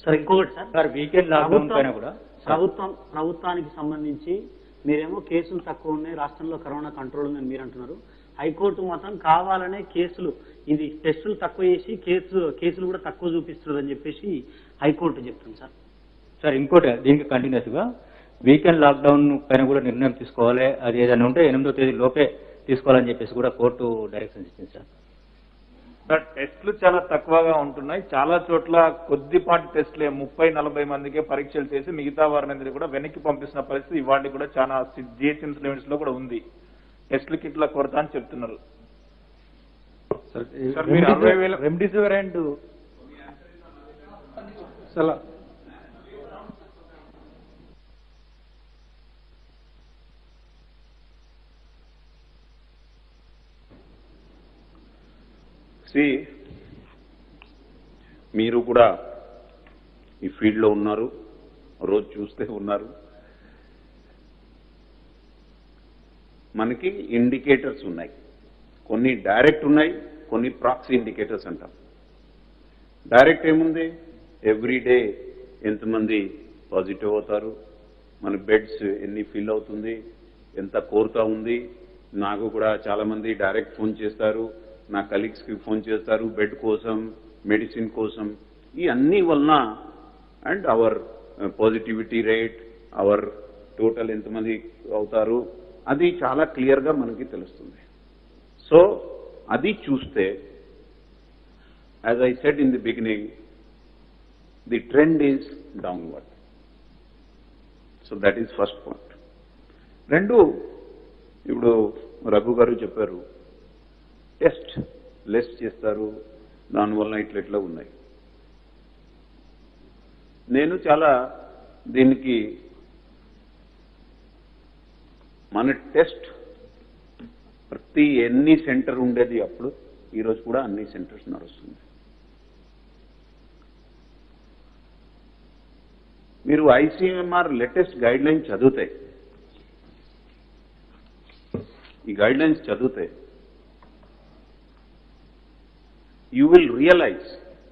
Sir ఇంకొకటి sir sir weekend lockdown ప్రభుత్వం- పైన కూడా ప్రభుత్వం ప్రభుత్వానికి సంబంధించి మీరేమో కేసులు తక్కువ ఉన్నాయి రాష్ట్రంలో కరోనా కంట్రోల్ ఉందని మీరు అంటున్నారు హైకోర్టు మాత్రం కావాలనే కేసులు ఇది టెస్టులు తక్కువ చేసి కేసు కేసులు కూడా తక్కువ చూపిస్తున్నారు అని చెప్పేసి హైకోర్టు చెప్తుంది సార్ సార్ ఇంకోటి దీనికి కంటిన్యూస్ గా వీకెండ్ లాక్డౌన్ పైన కూడా నిర్ణయం తీసుకోవాలి అది ఏదైనా ఉంటే ఎనిమిదో తేదీ లోపే తీసుకోవాలని చెప్పేసి కూడా కోర్టు డైరెక్షన్స్ ఇచ్చింది సార్ సార్ టెస్టులు చాలా తక్కువగా ఉంటున్నాయి చాలా చోట్ల కొద్దిపాటి టెస్టులే ముప్పై నలభై మందికే పరీక్షలు చేసి మిగతా వారిని కూడా వెనక్కి పంపిస్తున్న పరిస్థితి ఇవాళ కూడా చాలా జిహెచ్ఎంసీ లిమిట్స్ లో కూడా ఉంది టెస్టుల కిట్ల కొరత అని చెప్తున్నారు సార్ మీరు అరవై వేల రెమ్డెసివిర్ అండ్ సలా సి మీరు కూడా ఈ ఫీల్డ్లో ఉన్నారు రోజు చూస్తే ఉన్నారు మనకి ఇండికేటర్స్ ఉన్నాయి కొన్ని డైరెక్ట్ ఉన్నాయి కొన్ని ప్రాక్సీ ఇండికేటర్స్ అంటాం డైరెక్ట్ ఏముంది ఎవ్రీ డే ఎంతమంది పాజిటివ్ అవుతారు మన బెడ్స్ ఎన్ని ఫిల్ అవుతుంది ఎంత కోరుతా ఉంది నాకు కూడా చాలా మంది డైరెక్ట్ ఫోన్ చేస్తారు నా కలీగ్స్ కి ఫోన్ చేస్తారు బెడ్ కోసం మెడిసిన్ కోసం ఈ అన్ని వలన and our positivity rate our total ఎంతమంది అవుతారు అది చాలా క్లియర్ గా మనకి తెలుస్తుంది సో అది చూస్తే as I set in the beginning the trend is downward so that is first point రెండు ఇప్పుడు రఘు గారు చెప్పారు టెస్ట్ లెస్ చేస్తారు దానివల్ల ఇట్లా ఇట్లా ఉన్నాయి నేను చాలా దీనికి మన టెస్ట్ ప్రతి ఎన్ని సెంటర్ ఉండేది అప్పుడు ఈరోజు కూడా అన్ని సెంటర్స్ నడుస్తుంది మీరు ఐసీఎంఆర్ లేటెస్ట్ గైడ్ లైన్ చదివితే ఈ గైడ్ లైన్స్ చదివితే యూ విల్ రియలైజ్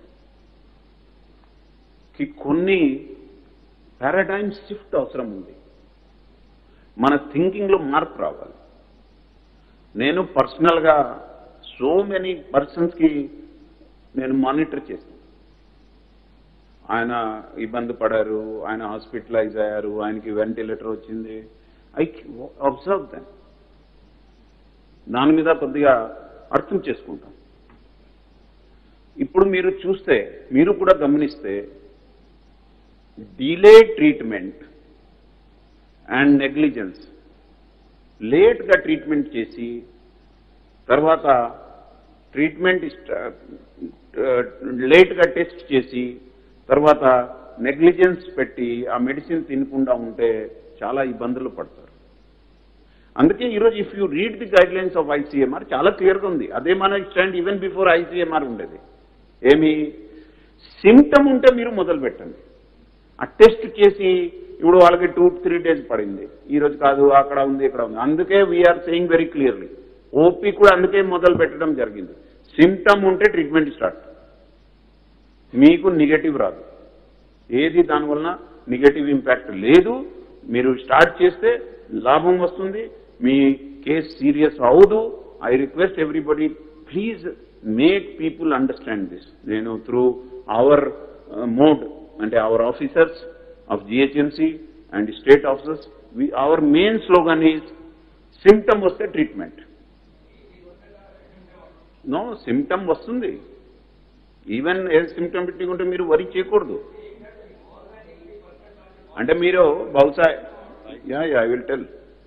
కి కొన్ని పారాడైమ్ షిఫ్ట్ అవసరం ఉంది మన థింకింగ్ లో మార్పు రావాలి నేను పర్సనల్ గా సో మెనీ పర్సన్స్ కి నేను మానిటర్ చేశాను ఆయన ఇబ్బంది పడారు ఆయన హాస్పిటలైజ్ అయ్యారు ఆయనకి వెంటిలేటర్ వచ్చింది ఐ అబ్జర్వ్ దాన్ దాని మీద కొద్దిగా అర్థం చేసుకుంటాం ఇప్పుడు మీరు చూస్తే మీరు కూడా గమనిస్తే డిలే ట్రీట్మెంట్ అండ్ నెగ్లిజెన్స్ లేట్గా ట్రీట్మెంట్ చేసి తర్వాత ట్రీట్మెంట్ లేట్గా టెస్ట్ చేసి తర్వాత నెగ్లిజెన్స్ పెట్టి ఆ మెడిసిన్ తినకుండా ఉంటే చాలా ఇబ్బందులు పడతారు అందుకే ఈరోజు if you read the guidelines of ICMR చాలా క్లియర్గా ఉంది అదే మన స్టాండ్ ఈవెన్ బిఫోర్ ఐసీఎంఆర్ ఉండేది ఏమి సిమ్టమ్ ఉంటే మీరు మొదలు పెట్టండి ఆ టెస్ట్ చేసి ఇప్పుడు వాళ్ళకి టూ త్రీ డేస్ పడింది ఈ రోజు కాదు అక్కడ ఉంది ఇక్కడ ఉంది అందుకే we're saying very clearly OP కూడా అందుకే మొదలు పెట్టడం జరిగింది సిమ్టమ్ ఉంటే ట్రీట్మెంట్ స్టార్ట్ మీకు నెగటివ్ రాదు ఏది దానివలన నెగటివ్ ఇంపాక్ట్ లేదు మీరు స్టార్ట్ చేస్తే లాభం వస్తుంది మీ కేసు సీరియస్ అవదు I request everybody please make people understand this నేను త్రూ అవర్ మోడ్ అంటే our officers of GHMC and state officers our main slogan is symptom వస్తే ట్రీట్మెంట్ నో సిమ్టమ్ వస్తుంది ఈవెన్ ఏ సిమ్టమ్ పెట్టుకుంటే మీరు worry చేయకూడదు అంటే మీరు బహుశా yeah yeah I will tell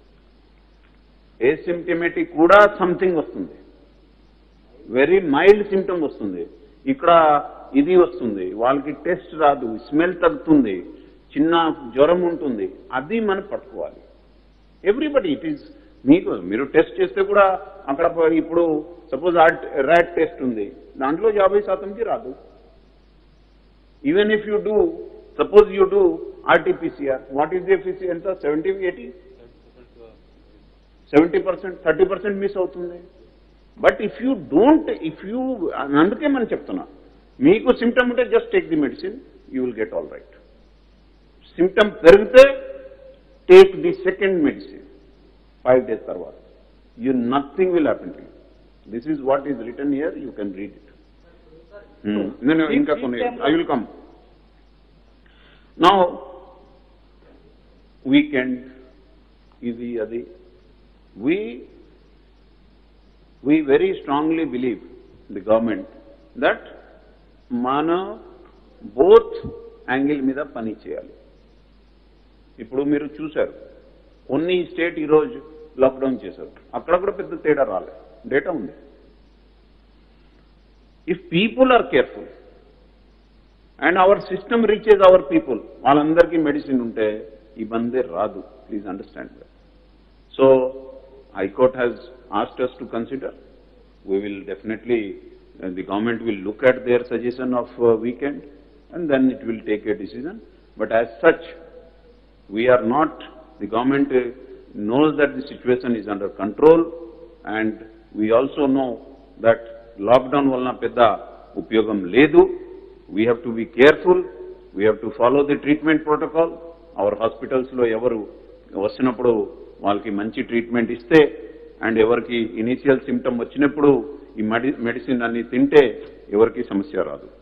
a symptomatic కూడా సంథింగ్ వస్తుంది వెరీ మైల్డ్ సిమ్టమ్ వస్తుంది ఇక్కడ ఇది వస్తుంది వాళ్ళకి టెస్ట్ రాదు స్మెల్ తగ్గుతుంది చిన్న జ్వరం ఉంటుంది అది మనం పట్టుకోవాలి ఎవ్రీబడి ఇట్ ఈస్ మీకు మీరు టెస్ట్ చేస్తే కూడా అక్కడ పో- ఇప్పుడు సపోజ్ ర్యాట్ టెస్ట్ ఉంది దాంట్లో యాభై శాతంకి రాదు even if you do suppose you do RTPCR what is the efficacy ఎంత seventy eighty seventy percent thirty percent miss అవుతుంది but if you don't if you అందుకే మనం చెప్తున్నా మీకు సిమ్టమ్ ఉంటే just take the medicine you will get all right. Symptom పెరిగితే take the second medicine, five days తర్వాత. You, nothing will happen to you. This is what is written here, you can read it. Hmm. నేను ఇంకా కొన్ని I will come నా weekend ఇది అది we we very strongly believe the government that మన both angle మీద పని చేయాలి ఇప్పుడు మీరు చూశారు కొన్ని స్టేట్ ఈరోజు లాక్డౌన్ చేశారు అక్కడ కూడా పెద్ద తేడా రాలేదు డేటా ఉంది if people are careful and our system reaches our people వాళ్ళందరికీ మెడిసిన్ ఉంటే ఇబ్బంది రాదు please understand so high court has asked us to consider. We will definitely, uh, the government will look at their suggestion of uh, weekend and then it will take a decision. But as such, we are not, the government uh, knows that the situation is under control and we also know that lockdown వలన పెద్ద ఉపయోగం లేదు. We have to be careful. We have to follow the treatment protocol. Our hospitals లో ఎవరు వస్తున్నప్పుడు వాళ్ళకి మంచి treatment ఇస్తే అండ్ ఎవరికి ఇనీషియల్ సిమ్టమ్ వచ్చినప్పుడు ఈ మెడి మెడిసిన్ అన్ని తింటే ఎవరికి సమస్య రాదు